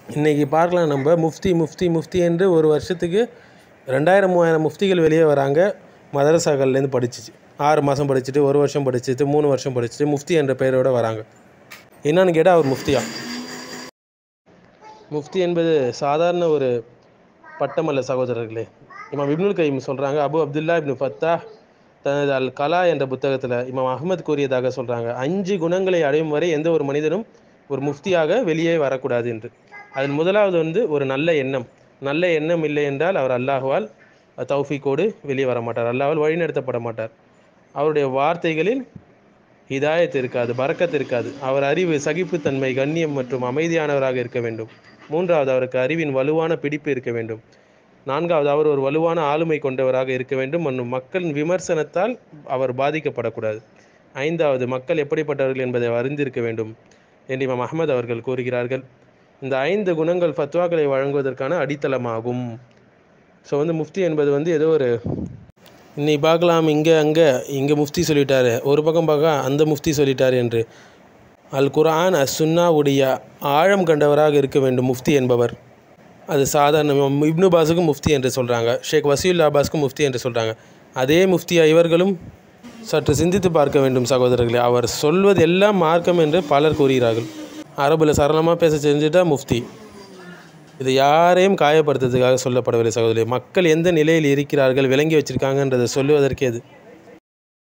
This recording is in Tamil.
இன்றைக்கி பார்க்கலாம் நம்ம முஃப்தி முஃப்தி முஃப்தி என்று ஒரு வருஷத்துக்கு ரெண்டாயிரம் மூவாயிரம் முஃப்திகள் வெளியே வராங்க மதரசாக்கள்லேருந்து படிச்சிச்சு ஆறு மாதம் படிச்சுட்டு ஒரு வருஷம் படிச்சுட்டு மூணு வருஷம் படிச்சுட்டு முஃப்தி என்ற பெயரோடு வராங்க என்னன்னு கேட்டால் அவர் முஃப்தியா முஃப்தி என்பது சாதாரண ஒரு பட்டமல்ல சகோதரர்களே இமாம் இப்னுல் கைம் சொல்கிறாங்க அபு அப்துல்லா இப்னு ஃபத்தா தனது அல் கலா என்ற புத்தகத்தில் இமாம் அஹ்மத் கூறியதாக சொல்கிறாங்க அஞ்சு குணங்களை அடையும் வரை எந்த ஒரு மனிதனும் ஒரு முஃப்தியாக வெளியே வரக்கூடாது என்று அதில் முதலாவது வந்து ஒரு நல்ல எண்ணம் நல்ல எண்ணம் இல்லை என்றால் அவர் அல்லாஹுவால் தௌஃபீக்கோடு வெளியே வர மாட்டார் அல்லாஹ்வால் வழிநடத்தப்பட மாட்டார் அவருடைய வார்த்தைகளில் ஹிதாயத் இருக்காது பறக்கத் இருக்காது அவர் அறிவு சகிப்புத்தன்மை கண்ணியம் மற்றும் அமைதியானவராக இருக்க வேண்டும் மூன்றாவது அவருக்கு அறிவின் வலுவான பிடிப்பு இருக்க வேண்டும் நான்காவது அவர் ஒரு வலுவான ஆளுமை கொண்டவராக இருக்க வேண்டும் மற்றும் மக்களின் விமர்சனத்தால் அவர் பாதிக்கப்படக்கூடாது ஐந்தாவது மக்கள் எப்படிப்பட்டவர்கள் என்பதை அவர் அறிந்திருக்க வேண்டும் என்று இமாம் அஹ்மத் அவர்கள் கூறுகிறார்கள் இந்த ஐந்து குணங்கள் ஃபத்வாக்களை வழங்குவதற்கான அடித்தளமாகும் ஸோ வந்து முஃப்தி என்பது வந்து ஏதோ ஒரு இன்னைக்கு பார்க்கலாம் இங்கே அங்கே இங்கே முஃப்தி சொல்லிட்டாரு ஒரு பக்கம் பார்க்க அந்த முஃப்தி சொல்லிட்டாரு என்று அல் குர்ஆன் அஸ் சுன்னாவுடைய ஆழம் கண்டவராக இருக்க வேண்டும் முஃப்தி என்பவர் அது சாதாரண இப்னு பாஸுக்கும் முஃப்தி என்று சொல்கிறாங்க ஷேக் வசீல் அப்பாஸ்க்கும் முஃப்தி என்று சொல்கிறாங்க அதே முஃப்தியா இவர்களும் சற்று சிந்தித்து பார்க்க வேண்டும் சகோதரர்களே அவர் சொல்வது எல்லாம் மார்க்கம் என்று பலர் கூறுகிறார்கள் அரபில் சரளமாக பேச தெரிஞ்சுட்டா முஃப்தி இது யாரையும் காயப்படுத்துறதுக்காக சொல்லப்படவில்லை சகோதரி மக்கள் எந்த நிலையில் இருக்கிறார்கள் விளங்கி வச்சிருக்காங்கன்றதை சொல்லுவதற்கே அது